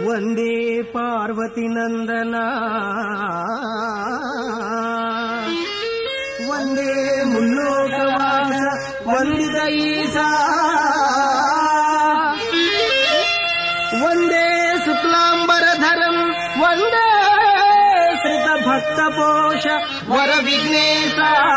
వందే పార్వతి నందన వందే ముల్లోకవాస వందిత ఈశా వందే శుక్లాంబరధరం వందే శ్రిత భక్త పోష వర విఘ్నేశ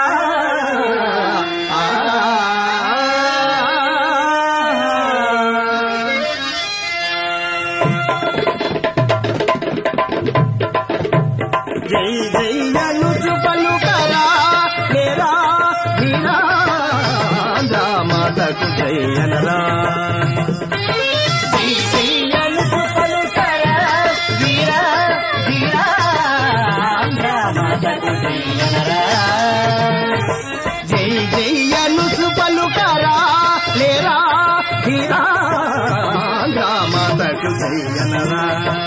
జై జై అనుచు పలుకరా మేరా ధీరా మాతకు జై అనరా జై జై అనుచు పలుకరా వీరా ధీరా మాతకు జై అనరా జై జై అనుచు పలుకరా లేరా ధీరా మాతకు జై అనరా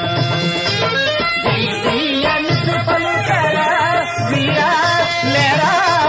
జై జై అనుచు పలుకరా వీరా లేరా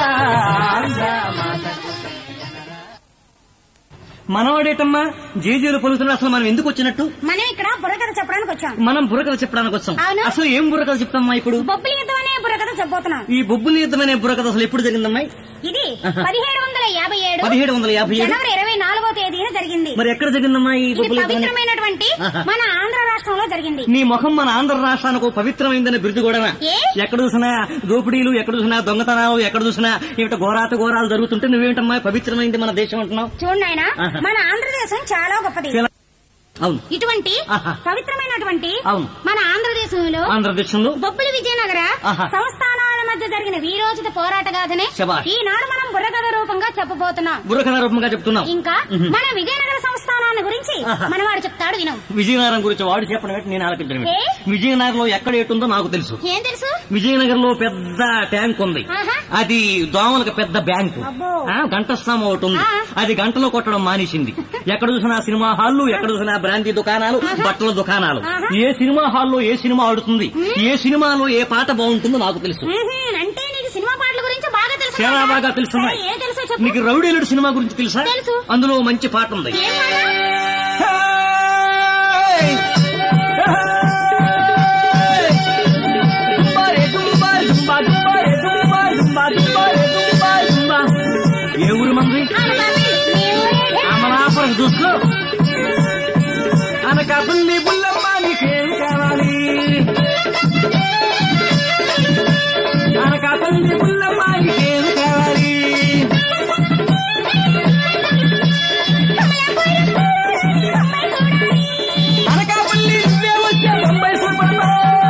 మనవాడేటమ్మా జేజేలు పలుకుతున్నా అసలు మనం ఎందుకు వచ్చినట్టు మనం ఇక్కడ బుర్రకథ చెప్పడానికి వచ్చాం మనం బుర్రకథ చెప్పడానికి వచ్చాం అవును. అసలు ఏం బుర్రకథ చెప్తామ్మా ఇప్పుడు బొబ్బిలి యుద్ధం అనే బుర్రకథ చెప్పబోతున్నాం ఈ బొబ్బుల యుద్ధమనే బుర్రకథ అసలు ఎప్పుడు జరిగిందమ్మా ఇది ఆహా. పదిహేడు వందల యాభై ఏడు పదిహేడు వందల యాభై ఏడు జనవరి ఇరవై నాలుగో తేదీన జరిగింది మరి ఎక్కడ జరిగిందమ్మా ఈ ఇది బొబ్బుల యుద్ధం అనే- పవిత్రమైనటువంటి ఆహా. మన ఆంధ్ర రాష్ట్రంలో జరిగింది నీ ముఖం మన ఆంధ్ర రాష్ట్రానికి ఓ పవిత్రమైందని బిరుదు కూడా ఏ? ఎక్కడ చూసినా దోపిడీలు ఎక్కడ చూసినా దొంగతనాలు ఎక్కడ చూసినా ఏమిటో ఘోరాత ఘోరాలు జరుగుతుంటే నువ్వేమిటమ్మా పవిత్రమైంది మన దేశం అంటున్నావు చూడండి ఆయన ఆహా. మన ఆంధ్రదేశం చాలా గొప్పది చాలా- అవును ఇటువంటి ఆహా. పవిత్రమైనటువంటి అవును. మన ఆంధ్రదేశంలో ఆంధ్రదేశంలో బొబ్బిలి విజయనగర ఆహా. సంస్థానాల మధ్య జరిగిన వీరోచిత పోరాట గాథనే శభాష్. ఈనాడు మనం బుర్రకథ రూపంగా చెప్పబోతున్నాం బుర్రకథ రూపంగా చెప్తున్నావు ఇంకా మ్మ్. మన విజయనగర సంస్థానాన్ని గురించి ఆహా. మనవాడు చెప్తాడు వినం విజయనగరం గురించి వాడు చెప్పడం ఏంటి నేను ఆలకించడం ఏంటి? ఏ? విజయనగరంలో ఎక్కడ ఏటుందో నాకు తెలుసు ఏం తెలుసు విజయనగరంలో పెద్ద ట్యాంక్ ఉంది ఆహా. అది దోమలకు పెద్ద బ్యాంకు అబ్బో. ఆ, గంటస్తంభం ఒకటి ఉంది ఆ. అది గంటలో కొట్టడం మానేసింది ఎక్కడ చూసినా సినిమా హాల్లు ఎక్కడ చూసినా బ్రాంతి దుకాణాలు బట్టల దుకాణాలు ఆహా. ఏ సినిమా హాల్లో ఏ సినిమా ఆడుతుంది ఏ సినిమాలో ఏ పాట బాగుంటుందో నాకు తెలుసు మ్మ్హ్మ్. అంటే నీకు సినిమా పాటల గురించి బాగా తెలుసు చాలా కదా? బాగా తెలుసున్నాయి. సరే, ఏ తెలుసో చెప్పు నీకు రౌడీలుడు సినిమా గురించి తెలుసా తెలుసు. అందులో మంచి పాట ఉంది ఏం పాట? ఏ ఊరు మంది అనకాపల్లి. నీ ఊరేగే. అమలాపురం చూసుకో అనకాపల్లి బుల్లమ్మ నీకేం కావాలి అనకాపల్లి బుల్లమ్మ నీకేం కావాలి అనకాపల్లి నువ్వే వచ్చే బొంబాయి సూపర్లో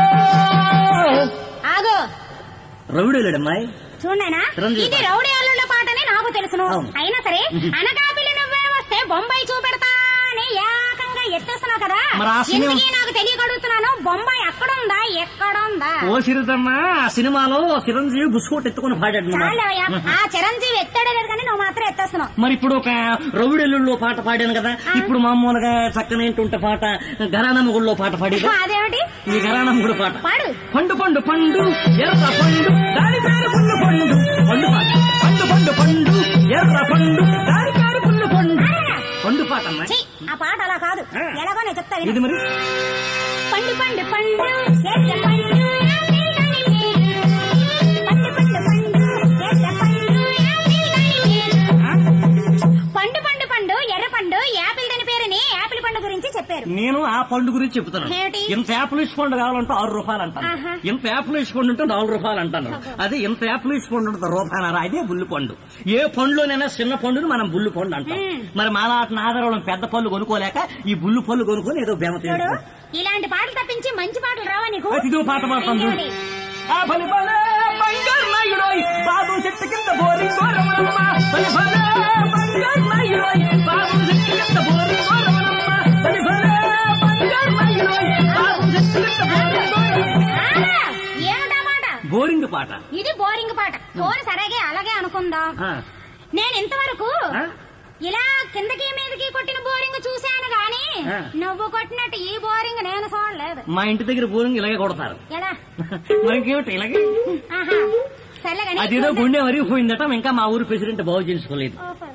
ఆగు రౌడీలేడమ్మాయి చూడైనా చిరంజీవి ఇది పాట. రౌడీ అల్లుళ్ళ పాటని నాకు తెలుసును అవును. అయినా సరే అనకాపల్లి నువ్వే వస్తే బొంబాయి చూపెడతా అని ఏకంగా ఎత్తేస్తున్నావు కదా మరి ఆ సినిమా- ఎందుకీ నాకు తెలియక అడుగుతున్నాను బొంబాయి ఎక్కడుందా ఎక్కడుందా ఓ సిరిదమ్మ ఆ సినిమాలో చిరంజీవి బుస్కోట్ ఎత్తుకుని పాడాడు చాలవయ్యా ఆ చిరంజీవి ఎత్తాడే లేదు కానీ నువ్వు మాత్రం ఎత్తేస్తున్నావు మరి ఇప్పుడు ఒక రౌడెల్లుల్లో పాట పాడాను కదా ఇప్పుడు మామూలుగా చక్కనేంటుంటే పాట గరానమ్మగుడిలో పాట పాడేది అదేమిటి ఈ గరానమ్మగుడి పాట పాడు పండు పండు పండు ఎర్ర పండు దాని పేరు పుల్లు పండు పండు పాట పండు పండు పండు ఎర్ర పండు దాని పేరు పుల్లు పండు పండు పాట అమ్మా ఛీ, ఆ పాట అలా కాదు ఆ. ఎలాగో నేను చెప్తా విను. ఇది మరి పండు పండు పండు ఎర్ర పండు యాపిల్ గని వేరు. పండు పండు పండు ఎర్ర పండు యాపిల్ గని వేరు. పండు పండు పండు ఎర్ర పండు యాపిల్ దాని పేరుని యాపిల్ పండు గురించి చెప్పారు నేను ఆ పండు గురించి చెప్తున్నాను ఏమిటి? ఇంత యాపిల్ పండు కావాలంటే ఆరు రూపాయలు అంటాను ఆహా. ఇంత యాపిల్ పండు ఉంటే నాలుగు రూపాయలు అంటాను అదే ఇంత యాపిల్ పండు ఉంటుంది రూపాయనరా అదే బుల్లి పండు ఏ పండులోనైనా చిన్న పండుని మనం బుల్లి పండు అంటాం మ్మ్. మరి మా నాటిన ఆధారం పెద్ద పళ్ళు కొనుక్కోలేక ఈ బుల్లి పళ్ళు కొనుక్కొని ఏదో బెమ చూడు తీసుకుంటాం. ఇలాంటి పాటలు తప్పించి మంచి పాటలు రావా నీకు అది ఇదో పాట పాడతాను చూడు. ఇంకేమిటి? ఆ బలి బలే బంగారునాయుడోయ్, బాబు చెట్టు కింద బోరి గోరవనమ్మ. బలి బలే బంగారునాయుడోయ్, బాబు చెట్టు కింద బోరి గోరవనమ్మ. బలి బలే బంగారునాయుడోయ్, బాబు చెట్టు కింద బోరి గోరవనమ్మ. ఆ, ఏమిటా మాట బోరింగ్ పాట ఇది బోరింగ్ పాట పోను సరేగే అలాగే అనుకుందాం ఆ, నేను ఇంతవరకు ఆ? ఇలా కిందకి మీదకి కొట్టిన బోరింగ్ చూశాను గాని ఆ. నువ్వు కొట్టినట్టు ఈ బోరింగ్ నేను చూడలేదు మా ఇంటి దగ్గర బోరింగ్ ఇలాగే కొడతారు ఎలా మరి ఇంకేమిటి ఇలాగే ఆహా సర్లే గాని అదేదో గుండె వరిగిపోయిందట ఇంకా మా ఊరు ప్రెసిడెంట్ బాగు చేసుకోలేదు ఓహో.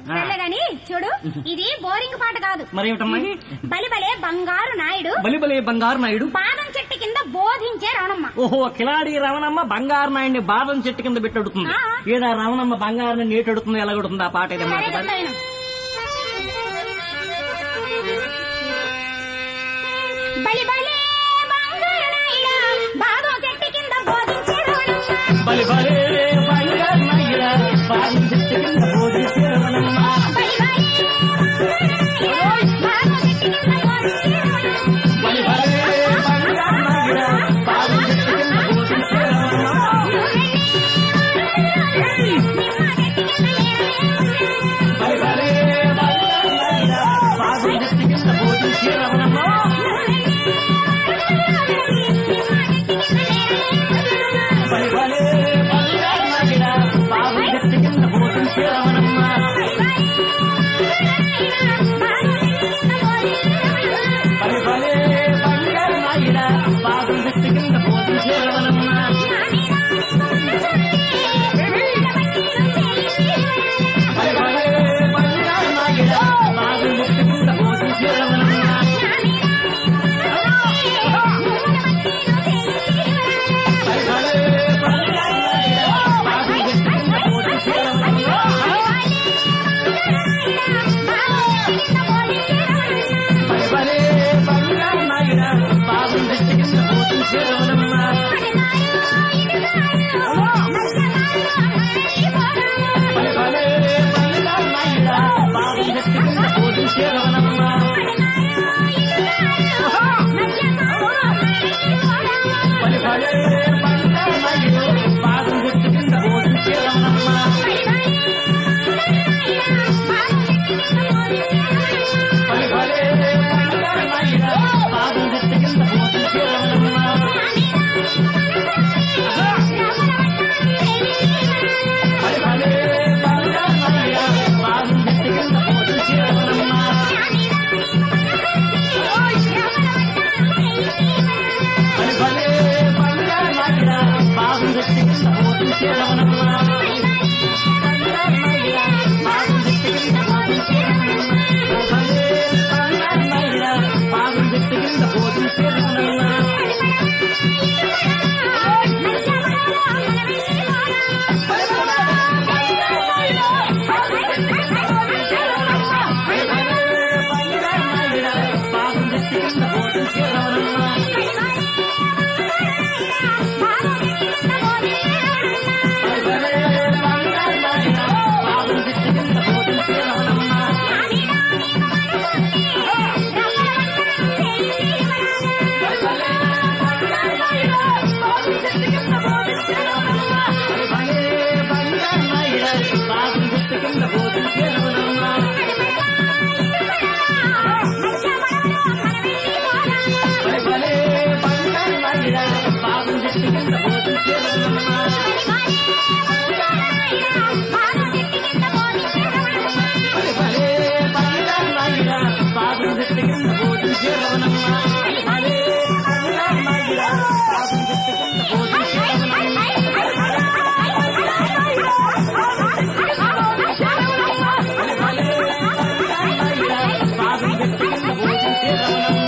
ఆ. సర్లే గాని చూడు ఇది బోరింగ్ పాట కాదు మరేమిటమ్మా బలి బలే బంగారు నాయుడు బలి బలి బంగారు నాయుడు బాదం చెట్టు కింద బోధించే రవణమ్మ ఓహో కిలాడి రవణమ్మ బంగారు నాయుడిని బాదం చెట్టు కింద పెట్టి అడుగుతుంది ఆ. ఏదా రవణమ్మ బంగారుని నేటి అడుగుతుంది ఎలా అడుగుతుంది ఆ పాట ఏదమ్మా సరే చెప్తాను బలి బలే బంగారు నాయుడా బాదం చెట్టు కింద బోధించే రవణమ్మ బలి బలి బంగారు నాయుడా బాదం చెట్టు కింద బోధించే రవణమ్మ బలి బలే బాదం చెట్టు కింద బోధించే రవణమ్మ బలి బలి బంగారు నాయుడా బాదం చెట్టు కింద బోధించే రవణమ్మ బలి బలి బంగారు నాయుడా బాదం చెట్టు కింద బోధించే రవణమ్మ బలి బలి బంగారు నాయుడా బాదం చెట్టు కింద బోధించే రవణమ్మ బలి బలి బంగారు నాయుడా బాదం చెట్టు కింద బోధించే రవణమ్మ బలి బలి బంగారు నాయుడా బాదం చెట్టు కింద బోధించే రవణమ్మ బలి బలి బంగారు నాయుడా బాదం చెట్టు కింద బోధించే రవణమ్మ బలి బలి బంగారు నాయుడా బాదం చెట్టు కింద బోధించే రవణమ్మ బలి బలి బంగారు నాయుడా బాదం చెట్టు కింద బోధించే రవణమ్మ బలి బలి బంగారు నాయుడు బాదం చెట్టు కింద బోధించే రవణమ్మ బలి బలి బంగారు నాయుడా బాదం చెట్టు కింద బోధించే రవణమ్మ బలి బలి బంగారు నాయుడా బాదం చెట్టు కింద బోధించే రవణమ్మ బలి బలి బంగారు నాయుడా బాదం చెట్టు కింద బోధించే రవణమ్మ బంగారు నాయుడా బాదం చెట్టు కింద బోధించే రవణమ్మ బలి బంగారు నాయుడా బాదం చెట్టు కింద బోధించే రవణమ్మ బలి బలి బంగారు నాయుడా బాదం చెట్టు కింద బోధించే రవణమ్మ బలి బలి బంగారు నాయుడా బాదం చెట్టు కింద బోధించే రవణమ్మ బలి బలి బంగారు నాయుడా బాదం చెట్టు కింద బోధించే రవణమ్మ బలి బలి బంగారు నాయుడా బాదం చెట్టు కింద బోధించే రవణమ్మ బలి బలి బంగారు నాయుడా బాదం చెట్టు కింద బోధించే రవణమ్మ బలి బలి బంగారు నాయుడా బాదం చెట్టు కింద బోధించే రవణమ్మ బలి బలి బంగారు నాయుడా బాదం చెట్టు కింద బోధించే రవణమ్మ బలి బలి బంగారు నాయుడా బాదం చెట్టు కింద బోధించే రవణమ్మ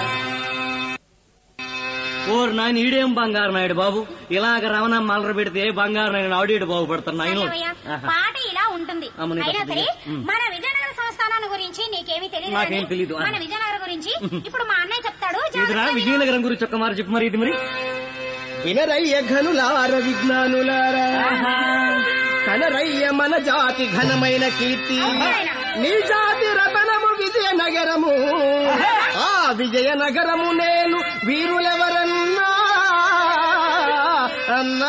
ఓరు నాయన ఈడేం బంగారు నాయుడు బాబు ఇలాగ రవణమ్మ అలర పెడితే బంగారు నాయుడు ఆడియడు బాగుపడతాను నాయన అయ్యవయ్య, పాట ఇలా ఉంటుంది ఆ, మనకి అయినా సరే ఉమ్. మన విజయనగర సంస్థానాన్ని గురించి నీకేమీ తెలియదు నాకేం కానీ తెలీదు. మన విజయనగరం గురించి ఇప్పుడు మా అన్నయ్య చెప్తాడు ఇదిరా జాగ్రత్తగా విను. విజయనగరం గురించి ఒక్క మారి చెప్పు మరి ఇది మరి వినరయ్య ఘనులార విజ్ఞానులారా కనరయ్య మన జాతి ఘనమైన కీర్తి నీ జాతి రతనము విజయనగరము ఆ విజయనగరము నేను వీరులెవరన్నా అన్నా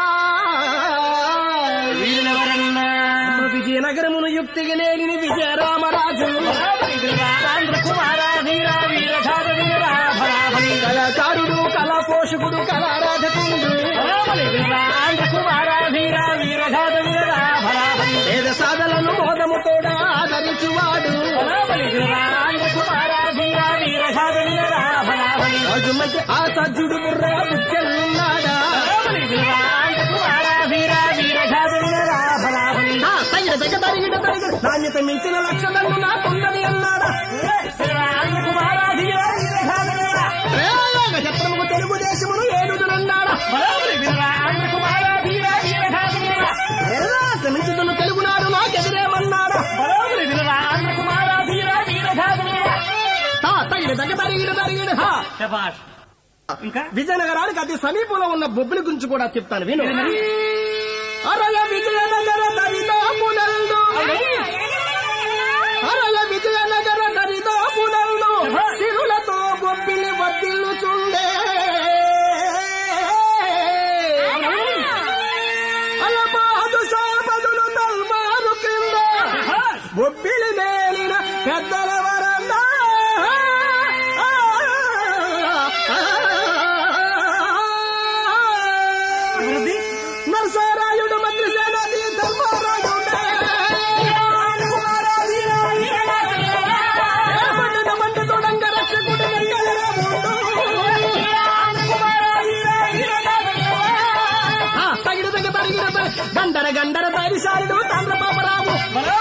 వీళ్ళెవరన్నా విజయనగరమును యుక్తిగా నేలిని విజయరామరాజు ఆంధ్ర కుమార వీర వీర ఘాత వీర బలాబలి కళాకారుడు కళా పోషకుడు కళారాధకుడు బలాబలి వీర ఆంధ్ర కుమార వీర వీర ఘాత వీర బలాబలి వేద సాధలను మోదముతోడా ఆదరించువాడు బలాబలి వీర ఆంధ్ర కుమార వీర వీర ఘాత వీర బలాబలి రాజు మంచి ఆ సజ్జుడు బుర్ర బుచ్చలున్నాడా బలాబలి వీర ఆంధ్ర కుమార వీర వీర ఘాత వీర బలాబలి ఆ తగిన తగ్గ తరిగిన తరిగిన నాణ్యత మించిన లక్ష దండు నాకున్నది అన్నాడా రేయోగ చక్రముకు తెలుగుదేశమును ఏడుదునన్నాడా శ్రమించుతున్న తెలుగునాడు నాకెదిరేమన్నాడా తా, తగిన దగ్గ తరిగిన తరిగిన హా. శబాష్ ఇంకా విజయనగరానికి అతి సమీపంలో ఉన్న బొబ్బిలి గురించి కూడా చెప్తాను విను అరయ విజయనగర దరిదాపునందు అరయ విజయనగర దరిదాపునందు సిరులతో బొబ్బిలి వర్దిల్లుచుండే అలపాదు సాపదులు తల్మారు క్రింద బొబ్బిలి మేలిన పెద్దల వరన్నా అభివృద్ధి నరసారాయుడు మంత్రి సేనాది ధర్మారాయుడే ఏమండిన మండి తొడంగ రక్షకుడు వెంకటరాముడు. ఆ, తగిన తగ తరిగిన త- గండర గండర తరిశారుడు తండ్ర పాపరాము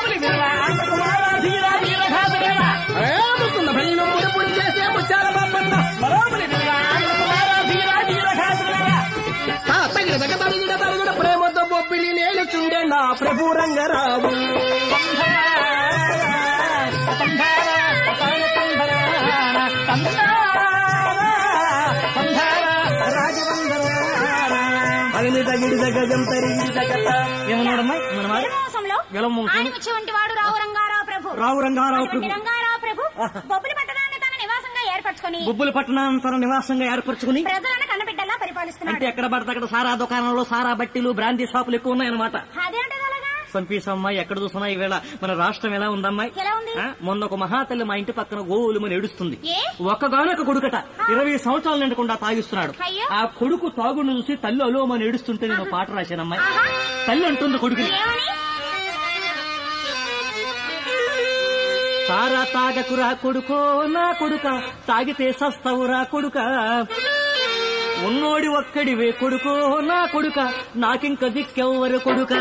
ఏముకున్న భయను పొడి పొడి చేసే ముచ్చాల బాపన్న ఆ, తగిన తగ తరిగిన తరిగిన ప్రేమతో బొబ్బిలి నేలుచుండే నా ప్రభు రంగరావు అగ్ని తగిడి గజం తరిగిడి తగత ఏమన్నాడమ్మా మన మాట జలమోసంలో జలమోసం. ఆనిముత్యం వంటి వాడు రావు రంగారావు ప్రభు రావు రంగారావు అటువంటి ప్రభు రంగారావు ప్రభు బొబ్బులి పట్టణాన్ని తన నివాసంగా ఏర్పరచుకొని బొబ్బుల పట్టణాన్ని తన నివాసంగా ఏర్పరచుకుని ప్రజలను కన్నబిడ్డలా అంటే పరిపాలిస్తున్నాడు ఎక్కడ పడితే అక్కడ సారా దుకాణంలో సారా బట్టీలు బ్రాంతి షాపులు ఎక్కువ ఉన్నాయన్నమాట అదేంటది అలాగా సంపీసమ్మాయి ఎక్కడ చూసినా ఈవేళ మన రాష్ట్రం ఎలా ఉందమ్మాయి ఎలా ఉంది? ఆ? మొన్న ఒక మహాతల్లి మా ఇంటి పక్కన గోవులు ఏడుస్తుంది ఏ ఒక్కగానొక కొడుకట ఇరవై సంవత్సరాలు నిండకుండా తాగిస్తున్నాడు అయ్యో. ఆ కొడుకు తాగును చూసి తల్లి అలోమని ఏడుస్తుంటే నేను పాట రాశానమ్మాయి ఆహా. తల్లి అంటుంది కొడుకుని ఏమని సారా తాగకురా కొడుకో నా కొడుక తాగితే సస్తవురా కొడుక ఉన్నోడి ఒక్కడివే కొడుకో నా కొడుక నాకింక దిక్కెవ్వరు కొడుక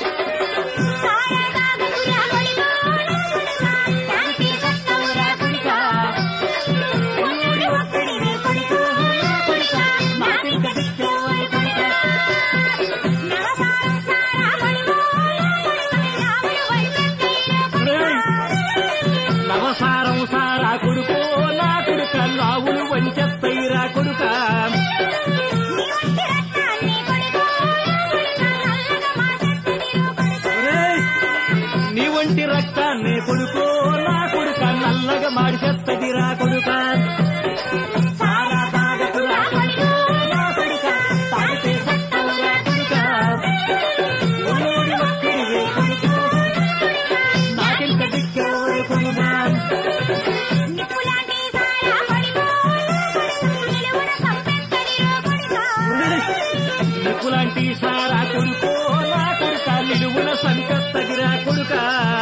సాయగాగుతురా కొడుకా, తాగితే సత్తవురా కొడుకా. ఉన్నోడి ఒక్కడివే కొడుకా, కొడుకా, నాకింక దిక్కెవ్వరు కొడుకా. నరసారం సారా కొడుకా, రాముడు వైకుంఠయ్య కొడుకా. నవసారం సారా కొడుకో నా కొడుక నావులు వంచెత్తైరా కొడుక నీ వంటి రత్నాన్ని కొడుకా, నల్లగా మాసెత్తిదిరో కొడుకా. ఒరేయ్, నీ వంటి రక్తాన్ని కొడుకో నా కొడుక నల్లగా మాడిచెత్తదిరా కొడుక సారా తాగకురా కొడుకో నా కొడుక తాగితే సత్తవురా కొడుక ఉన్నోడి ఒక్కడివే కొడుకో నాకింక దిక్కెవరు కొడుక నిప్పులాంటి సారా కొడుకా, నిలువున సంపెత్తదిరో కొడుకా. నిప్పులాంటి సారా కొడుకో నా కొడుక నిలువున సంకత్తగిరా కొడుక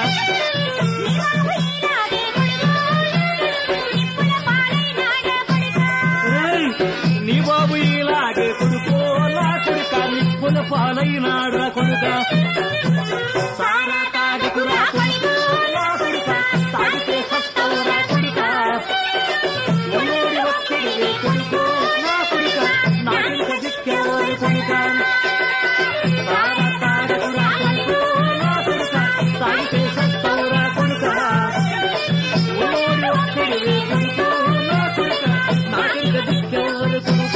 ఏయ్, నీ బాబు ఇలాగే కొడుకో నా కొడుక నిప్పుల పాలైనాడు కొడుక సారా తాగకురా కొడుకో నా కొడుక తాగితే సత్తవురా కొడుక ఉన్నోడి ఒక్కడివే కొడుకో నా కొడుక నాకింక దిక్కెవరు కొడుక సారా తాగకురా కొడుకో నా కొడుక తాగితే సత్తవురా కొడుక ఉన్నోడి ఒక్కడివే కొడుకో నా కొడుక నాకింక దిక్కెవరు కొడుక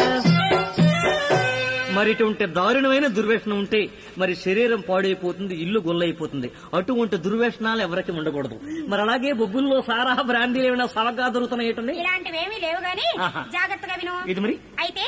మరి ఇటువంటి దారుణమైన దుర్వ్యసనం ఉంటే మరి శరీరం పాడైపోతుంది ఇల్లు గొల్లైపోతుంది అటువంటి దుర్వ్యసనాలు ఎవరికి ఉండకూడదు మరి అలాగే బొబ్బుల్లో సారా బ్రాండీలు ఏమైనా సవగా దొరుకుతున్నాయి ఇలాంటివేమీ లేవు గాని ఆహా. జాగ్రత్తగా విను ఇది మరి అయితే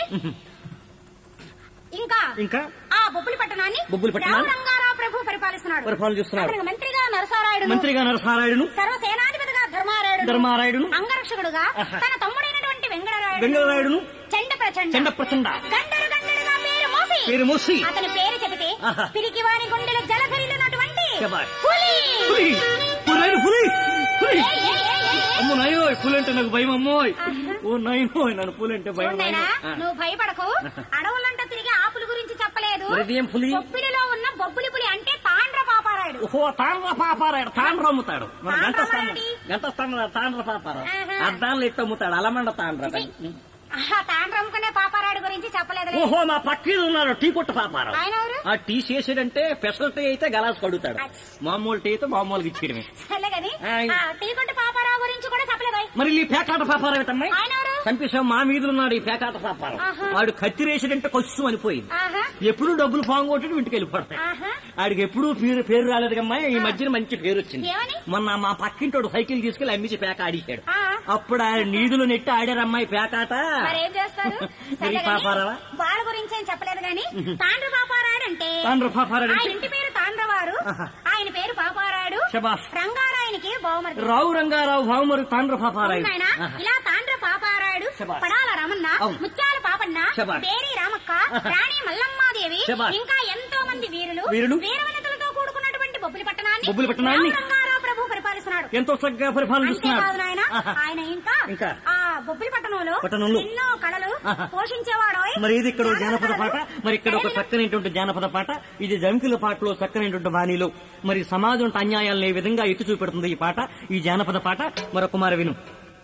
ఇంకా ఇంకా ఆ బొబ్బులి పట్టణాన్ని బొబ్బిలి పట్టణాన్ని? రావు రంగారావు ప్రభు పరిపాలిస్తున్నాడు పరిపాలన చేస్తున్నాడు. అతనికి మంత్రిగా నరసారాయుడు మంత్రిగా నరసారాయుడును సర్వసేనాధిపతిగా ధర్మారాయుడు ధర్మారాయుడును అంగరక్షకుడుగా ఆహా. తన తమ్ముడైనటువంటి వెంగళరాయుడు వెంగళరాయుడును చండ ప్రచండ చండ ప్రచండ గంటలు గంటలుగా పేరు మోసి పేరు మూసి అతని పేరు చెబితే ఆహా. పిరికివాని గుండెలు జలధరిల్లినటువంటి శబాష్. పులి పులి పులి పులి పులి ఏయ్, ఏయ్, ఏయ్, ఏయ్, ఏయ్. అమ్మో నాయో పులి అంటే నాకు భయం అమ్మోయ్ ఓ నాయనో నన్ను పులి అంటే భయం చూడైనా నాయనో. ఆ. నువ్వు భయపడకు అడవులంతా తిరిగి ఆపుల గురించి చెప్పలేదు మరి ఇదేం పులి? బొబ్బిలిలో ఉన్న బొబ్బులి పులి అంటే తాండ్ర పాపారాయుడు ఓహో తాండ్ర పాపారాడు తాండ్ర అమ్ముతాడు మన గంట స్థానం తాండ్రమారేడి? గంట స్థానం తాండ్ర పాపారావు ఆహా. అద్దాలు ఎట్టు అమ్ముతాడు అలమండ తాండ్ర ఆహా, తాండ్ర అమ్ముకునే పాపారాడు గురించి చెప్పలేదు ఓహో మా పక్కన ఉన్నాడు టీ కొట్టు పాపారావు ఆయన ఎవరు ఆ టీ చేసాడంటే స్పెషల్ టీ అయితే గలాస్ కడుగుతాడు మామూలు టీ అయితే మామూలుగా ఇచ్చేయడమే సర్లే గాని ఆయ్. ఆ, టీ కొట్టు పాపారావు గురించి కూడా చెప్పలేదు మరి ఈ పేకాట పాపారావు ఏంటమ్మాయి ఆయన ఎవరు కనిపిస్తాం మా మీద ఉన్నాడు ఈ పేకాట పాపారావు ఆహా. వాడు కత్తిరేసాడంటే కొస్సు అనిపోయింది ఆహా ఎప్పుడు డబ్బులు పాంగొట్టి ఇంటికి వెళ్ళిపోతాయి ఆహా ఆడికి ఎప్పుడు పేరు పేరు రాలేదు కమ్మా ఈ మధ్యన మంచి పేరు వచ్చింది ఏమని? మొన్న మా పక్కింటోడు సైకిల్ తీసుకెళ్లి అమ్మించి పేక ఆడిశాడు ఆ, అప్పుడు ఆ నీధులు నెట్టి ఆడారమ్మాయి పేకాట మరేం చేస్తారు మరి సర్లే గాని, పాపారావా? వాళ్ళ గురించి ఏం చెప్పలేదు గాని తాండ్ర పాపారాడు అంటే తాండ్ర పాపారాడు ఆయన అంటే? ఇంటి పేరు తాండ్రవారు ఆహా. ఆయన పేరు పాపారాడు శబాష్ రంగారాయనికి బహుమతి రావు రంగారావు భావమరు తాండ్ర పాపారావు నాయనా, ఆహా. ఇలా తాండ్ర పాపారాడు శబాష్. పడాల రామన్న అవును. ముత్యాల పాపన్న శబాష్. బేరి రామక్క ఆహా. రాణి మల్లమ్మాదేవి శబాష్. ఇంకా ఎంతో మంది వీరులు వీరులు. వీరవనితలతో కూడుకున్నటువంటి బొబ్బిలి పట్టణాన్ని బొబ్బిలి పట్టణాన్ని? రావు రంగారావు ప్రభు పరిపాలిస్తున్నాడు ఎంతో చక్కగా పరిపాలనిస్తున్నాడు అంతేకాదు నాయన ఆహా. ఆయన ఇంకా ఇంకా? ఆ బొబ్బిలి పట్టణంలో పట్టణంలో? ఎన్నో కళలు ఆహా. పోషించేవాడు మరి ఇది ఇక్కడ ఒక జానపద పాట మరి ఇక్కడ ఒక శైలిలో- చక్కనైనటువంటి జానపద పాట ఇది జంకుల పాటలో చక్కనైనటువంటి బాణీలో మరి సమాజం అన్యాయాలను ఏ విధంగా ఎత్తి చూపెడుతుంది ఈ పాట ఈ జానపద పాట మరొక మారు విను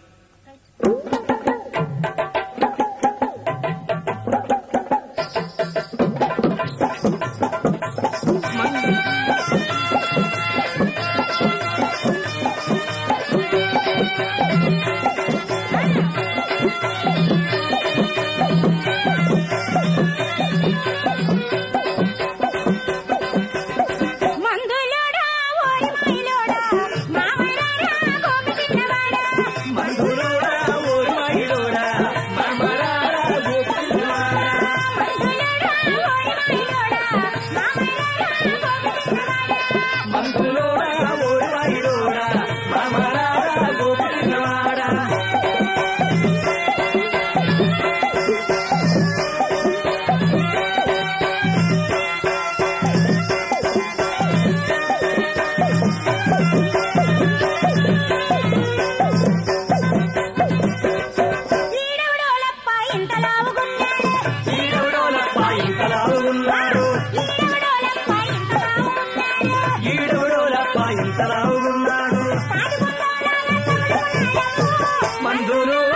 మందులోడా ఓరి మైలోడా మామరారా గోపి చిన్నవాడా మందులోడా ఓరి మైలోడా మామరారా గోపి చిన్నవాడా ఈడెవడోలప్ప ఇంత లావుగున్నాడు ఈడెవడోలప్ప ఇంత లావుగున్నాడు తాడిగుండాల నట్టబడుకున్నాడమ్మో.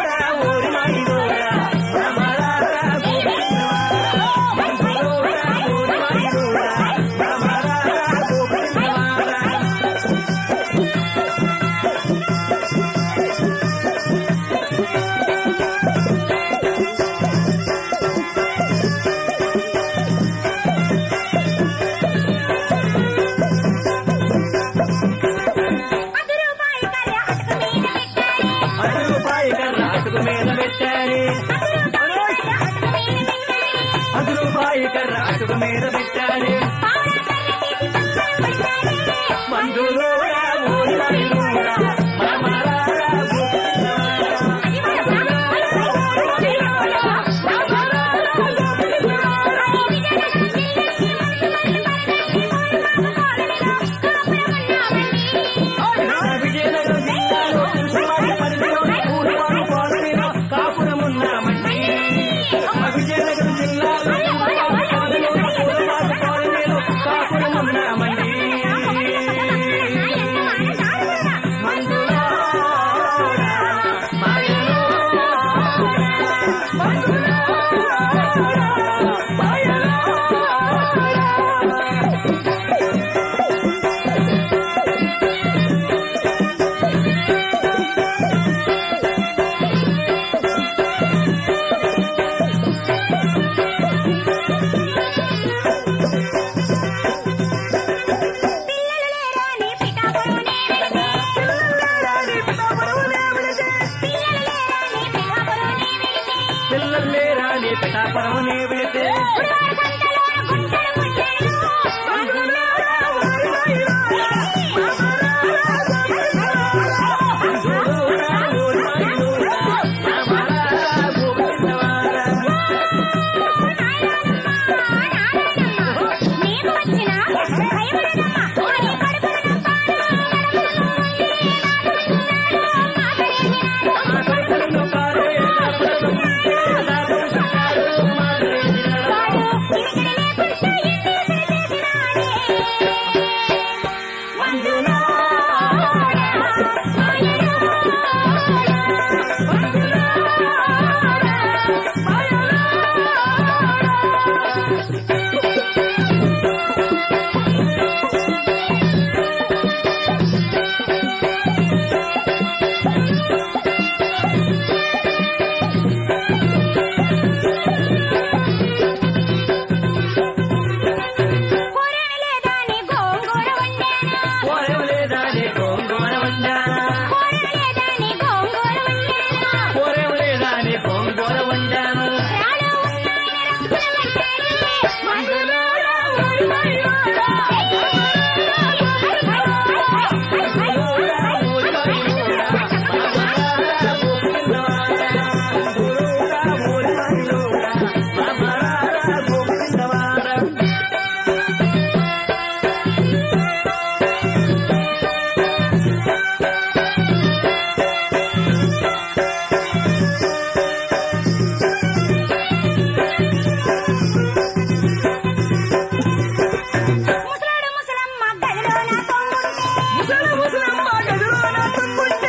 ముసలాడు ముసలమ్మ గదిలోన తొంగుంటే ముసలి ముసలమ్మ గదిలోన తొంగుంటే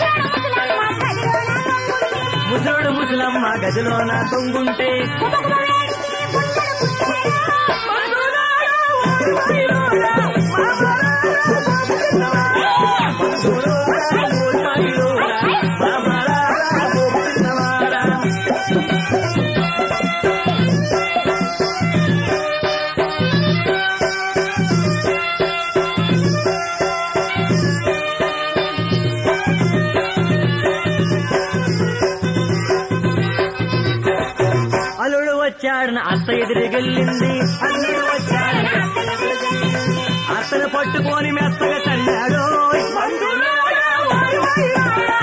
ముసలాడు ముసలమ్మ గదిలోన తొంగుంటే ముసలుడు ముసలమ్మ గదిలోన తొంగుంటే కుబకుబ వేడికి గుండెలు పుట్టేరా. మందులారా ఓరి మైలోరా, మామలారా గోపిన్నవారా. మందులారా ఓరి మైలోరా, మామలారా గోపిన్నవారా. అల్లుడు వచ్చాడన అత్త ఎదురుగెళ్ళింది అల్లుడు వచ్చాడన అత్తను పట్టుకొని మెత్తగా తన్నాడు మందులారా ఓరి మైలోరా,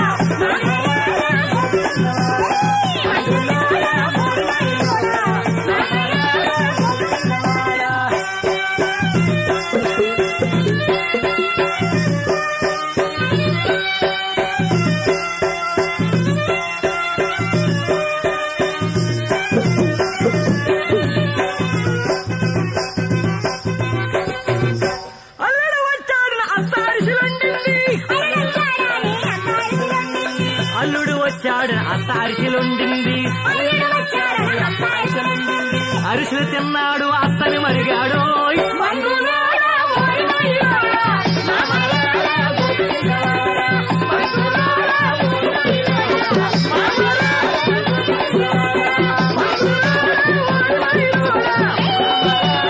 అల్లుడు వచ్చాడన అత్త అరిసిలుండింది. అరగంటారాని అత్తారిసిలోండింది. అల్లుడు వచ్చాడన అత్త అరిసిలుండింది అల్లుడు వచ్చాడని అత్తారిసిలోండింది. అరిసెలు తిన్నాడు అత్తని మరిగాడు మందులారా ఓరి మైలోరా, మామలారా గోపిన్నవారా. మందులారా ఓరి మైలోరా, మామలారా గోపిన్నవారా. మందులారా ఓరి మైలోరా.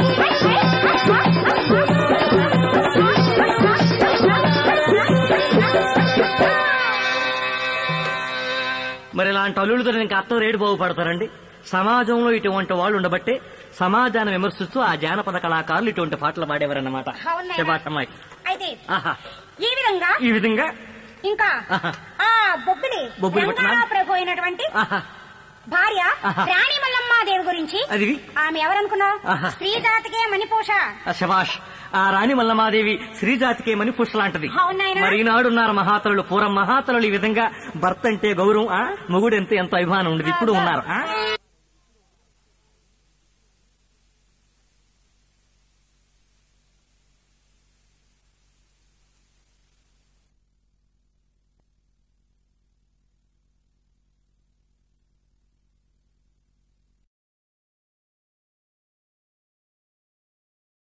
మరి ఇలాంటి అల్లుడితో ఇంకా అత్త రేటు బాగుపడతారండి సమాజంలో ఇటువంటి వాళ్ళు ఉండబట్టే సమాజాన్ని విమర్శిస్తూ ఆ జానపద కళాకారులు ఇటువంటి పాటలు పాడేవారన్నమాట అవునాయనా? చెప్పాటమ్మాయి అయితే ఆహా ఈ విధంగా ఈ విధంగా ఇంకా ఆహా. ఆ బొబ్బిలి బొబ్బిలి రంగారావు పట్నం. ప్రభు అయినటువంటి ఆహా భార్య ఆహా. రాణి మల్లమ్మాదేవి గురించి అది ఆమె ఎవరనుకున్నావు ఆహా. స్త్రీ జాతికే మణిపోష ఆ శభాష్ ఆ రాణి మల్లమాదేవి శ్రీజాతికే మని పుష్లాంటిది అవును నాయనా. మరి ఈనాడు ఉన్నారు మహాతరులు పూర్వం మహాతరులు ఈ విధంగా భర్త అంటే గౌరవం ఆ మొగుడు ఎంత ఎంతో అభిమానం ఉండేది ఇప్పుడు ఉన్నారు ఆ